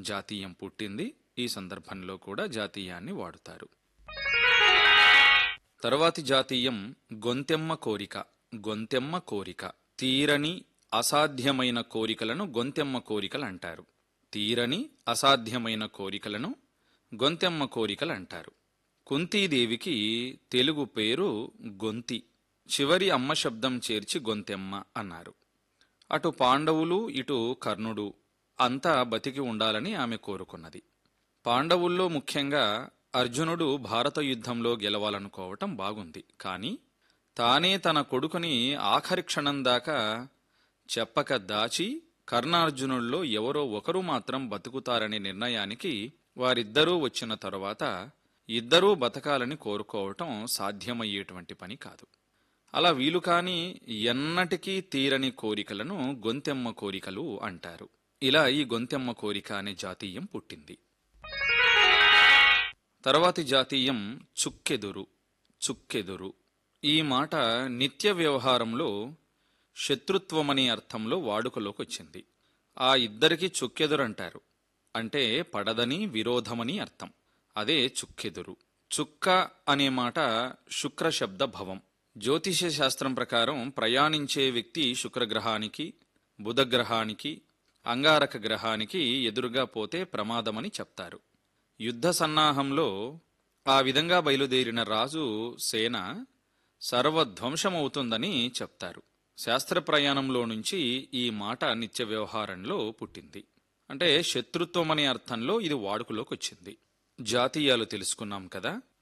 జాతీయం పుట్టింది ఈ సందర్భంలో కూడా జాతీయాన్ని వాడుతారు తరువాతి జాతీయం గొంతెమ్మ కోరిక గొంతెమ్మ కోరిక తీరని అసాధ్యమైన కోరికలను గొంతెమ్మ కోరికలు అంటారు తీరని అసాధ్యమైన కోరికలను గొంతెమ్మ కోరికలు అంటారు కుంతీదేవికి తెలుగు పేరు గొంతి చివరి అమ్మ శబ్దం చేర్చి గొంతెమ్మ అన్నారు అటు పాండవులు ఇటు కర్ణుడు అంతా బతికి ఉండాలని ఆమె కోరుకున్నది పాండవుల్లో ముఖ్యంగా అర్జునుడు భారత యుద్ధంలో గెలవాలనుకోవటం బాగుంది కానీ తానే తన కొడుకుని ఆఖరి క్షణం దాకా చెప్పక దాచి కర్ణార్జునుల్లో ఎవరో ఒకరు మాత్రం బతుకుతారనే నిర్ణయానికి వారిద్దరూ వచ్చిన తరువాత ఇద్దరూ బతకాలని కోరుకోవటం సాధ్యమయ్యేటువంటి పని కాదు అలా వీలు కాని ఎన్నటికీ తీరని కోరికలను గొంతెమ్మ కోరికలు అంటారు ఇలా ఈ గొంతెమ్మ కోరిక అనే జాతీయం పుట్టింది తర్వాతి జాతీయం చుక్కెదురు చుక్కెదురు ఈ మాట నిత్య వ్యవహారంలో శత్రుత్వమనే అర్థంలో వాడుకలోకి వచ్చింది ఆ ఇద్దరికి చుక్కెదురంటారు అంటే పడదని విరోధమని అర్థం అదే చుక్కెదురు చుక్క అనే మాట శుక్ర శబ్ద భవం జ్యోతిష శాస్త్రం ప్రకారం ప్రయాణించే వ్యక్తి శుక్రగ్రహానికి బుధగ్రహానికి అంగారక గ్రహానికి ఎదురుగా పోతే ప్రమాదమని చెప్తారు యుద్ధ సన్నాహంలో ఆ విధంగా బయలుదేరిన రాజు సేన సర్వధ్వంసమవుతుందని చెప్తారు శాస్త్ర ప్రయాణంలో నుంచి ఈ మాట నిత్య వ్యవహారంలో పుట్టింది అంటే శత్రుత్వం అనే అర్థంలో ఇది వాడుకలోకి వచ్చింది జాతీయాలు తెలుసుకున్నాం కదా